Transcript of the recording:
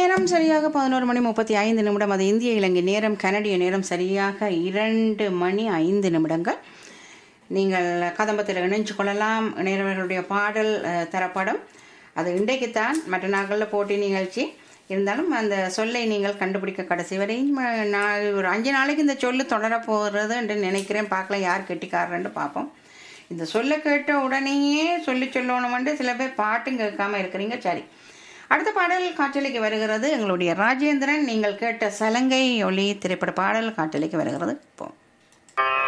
நேரம் சரியாக பதினோரு மணி முப்பத்தி ஐந்து நிமிடம் அது இந்திய இலங்கை நேரம் கனடிய நேரம் சரியாக இரண்டு மணி ஐந்து நிமிடங்கள் நீங்கள் கதம்பத்தில் இணைஞ்சு கொள்ளலாம் இணையவர்களுடைய பாடல் அஹ், தரப்படும் அது இன்றைக்குத்தான் மற்ற நாட்களில் போட்டி நிகழ்ச்சி இருந்தாலும் அந்த சொல்லை நீங்கள் கண்டுபிடிக்க கடைசி வரையும் அஹ், நான் ஒரு அஞ்சு நாளைக்கு இந்த சொல்லு தொடரப் போகிறது என்று நினைக்கிறேன் பார்க்கலாம் யார் கெட்டிக்காரன்னு பார்ப்போம் இந்த சொல்ல கேட்ட உடனேயே சொல்லி சொல்லணுமென்று சில பேர் பாட்டும் கேட்காம இருக்கிறீங்க சரி அடுத்த பாடல் காற்றலைக்கு வருகிறது எங்களுடைய ராஜேந்திரன் நீங்கள் கேட்ட சலங்கை ஒளி திரைப்பட பாடல் காற்றலைக்கு வருகிறது இப்போ